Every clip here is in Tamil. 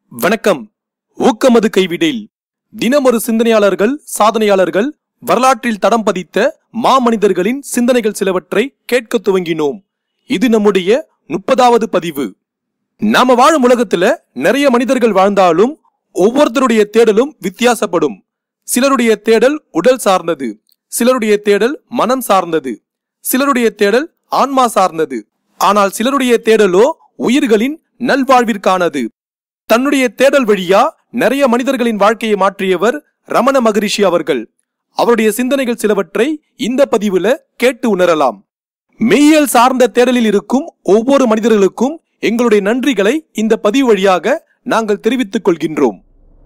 வணக்கம் ஊக்கமது கைவிடேல் தினமொரு சிந்தனையாளர்கள் சாதனையாளர்கள் வரலாற்றில் தடம் பதித்த மாமனிதர்களின் சிந்தனைகள் சிலவற்றை கேட்க துவங்கினோம் இது நம்முடைய முப்பதாவது பதிவு நாம வாழும் உலகத்துல நிறைய மனிதர்கள் வாழ்ந்தாலும் ஒவ்வொருத்தருடைய தேடலும் வித்தியாசப்படும் சிலருடைய தேடல் உடல் சார்ந்தது சிலருடைய தேடல் மனம் சார்ந்தது சிலருடைய தேடல் ஆன்மா சார்ந்தது ஆனால் சிலருடைய தேடலோ உயிர்களின் நல்வாழ்விற்கானது தன்னுடைய தேடல் வழியா நிறைய மனிதர்களின் வாழ்க்கையை மாற்றியவர் ரமண மகரிஷி அவர்கள் அவருடைய சிந்தனைகள் சிலவற்றை இந்த பதிவுல கேட்டு உணரலாம் மெய்யியல் சார்ந்த தேடலில் இருக்கும் ஒவ்வொரு மனிதர்களுக்கும் எங்களுடைய நன்றிகளை இந்த பதிவு வழியாக நாங்கள் தெரிவித்துக் கொள்கின்றோம்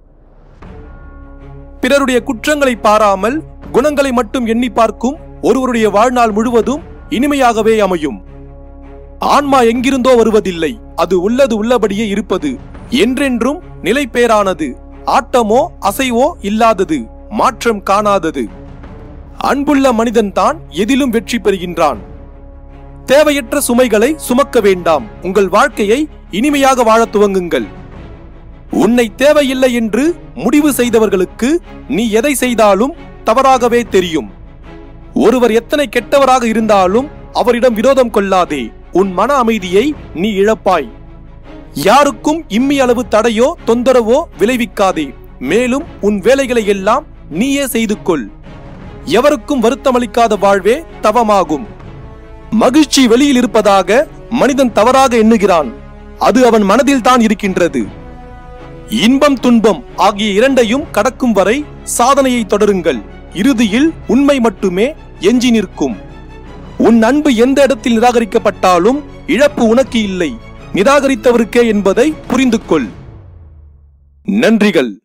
பிறருடைய குற்றங்களை பாராமல் குணங்களை மட்டும் எண்ணி பார்க்கும் ஒருவருடைய வாழ்நாள் முழுவதும் இனிமையாகவே அமையும் ஆன்மா எங்கிருந்தோ வருவதில்லை அது உள்ளது உள்ளபடியே இருப்பது என்றென்றும் நிலை பேரானது ஆட்டமோ அசைவோ இல்லாதது மாற்றம் காணாதது அன்புள்ள மனிதன்தான் எதிலும் வெற்றி பெறுகின்றான் தேவையற்ற சுமைகளை சுமக்க வேண்டாம் உங்கள் வாழ்க்கையை இனிமையாக வாழத் துவங்குங்கள் உன்னை தேவையில்லை என்று முடிவு செய்தவர்களுக்கு நீ எதை செய்தாலும் தவறாகவே தெரியும் ஒருவர் எத்தனை கெட்டவராக இருந்தாலும் அவரிடம் விரோதம் கொள்ளாதே உன் மன அமைதியை நீ இழப்பாய் யாருக்கும் இம்மி அளவு தடையோ தொந்தரவோ விளைவிக்காதே மேலும் உன் வேலைகளை எல்லாம் நீயே செய்து கொள் எவருக்கும் வருத்தமளிக்காத வாழ்வே தவமாகும் மகிழ்ச்சி வெளியில் இருப்பதாக மனிதன் தவறாக எண்ணுகிறான் அது அவன் மனதில் தான் இருக்கின்றது இன்பம் துன்பம் ஆகிய இரண்டையும் கடக்கும் வரை சாதனையை தொடருங்கள் இறுதியில் உண்மை மட்டுமே எஞ்சி நிற்கும் உன் அன்பு எந்த இடத்தில் நிராகரிக்கப்பட்டாலும் இழப்பு உனக்கு இல்லை நிராகரித்தவருக்கே என்பதை புரிந்து கொள் நன்றிகள்